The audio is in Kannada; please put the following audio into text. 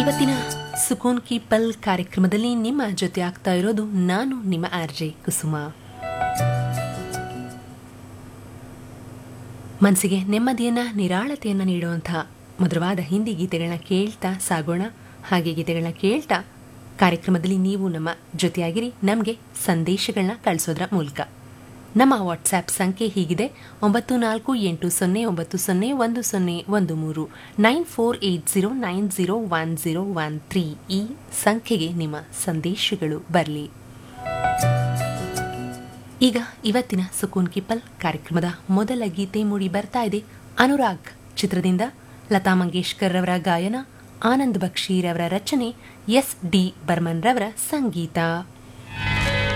ಇವತ್ತಿನ ಸುಕೂನ್ ಕಿ ಪಲ್ ಕಾರ್ಯಕ್ರಮದಲ್ಲಿ ನಿಮ್ಮ ಜೊತೆ ಆಗ್ತಾ ಇರೋದು ನಾನು ನಿಮ್ಮ ಆರ್ಜೆ ಕುಸುಮ ಮನಸ್ಸಿಗೆ ನೆಮ್ಮದಿಯನ್ನ ನಿರಾಳತೆಯನ್ನ ನೀಡುವಂತಹ ಮಧುರವಾದ ಹಿಂದಿ ಗೀತೆಗಳನ್ನ ಕೇಳ್ತಾ ಸಾಗೋಣ ಹಾಗೆ ಗೀತೆಗಳನ್ನ ಕೇಳ್ತಾ ಕಾರ್ಯಕ್ರಮದಲ್ಲಿ ನೀವು ನಮ್ಮ ಜೊತೆಯಾಗಿರಿ ನಮಗೆ ಸಂದೇಶಗಳನ್ನ ಕಳಿಸೋದ್ರ ಮೂಲಕ ನಮ್ಮ ವಾಟ್ಸ್ಆ್ಯಪ್ ಸಂಖ್ಯೆ ಹೀಗಿದೆ ಒಂಬತ್ತು ನಾಲ್ಕು ಎಂಟು ಸೊನ್ನೆ ಒಂಬತ್ತು ಸೊನ್ನೆ ಒಂದು ಸೊನ್ನೆ ಒಂದು ಮೂರು nine four eight zero nine zero one zero one three ಈ ಸಂಖ್ಯೆಗೆ ನಿಮ್ಮ ಸಂದೇಶಗಳು ಬರಲಿ ಈಗ ಇವತ್ತಿನ ಸುಕೂನ್ ಕಿಪ್ಪಲ್ ಕಾರ್ಯಕ್ರಮದ ಮೊದಲ ಗೀತೆ ಮೂಡಿ ಬರ್ತಾ ಇದೆ ಅನುರಾಗ್ ಚಿತ್ರದಿಂದ ಲತಾ ಮಂಗೇಶ್ಕರ್ ರವರ ಗಾಯನ ಆನಂದ್ ಬಕ್ಷೀರವರ ರಚನೆ ಎಸ್ ಡಿ ಬರ್ಮನ್ ರವರ ಸಂಗೀತ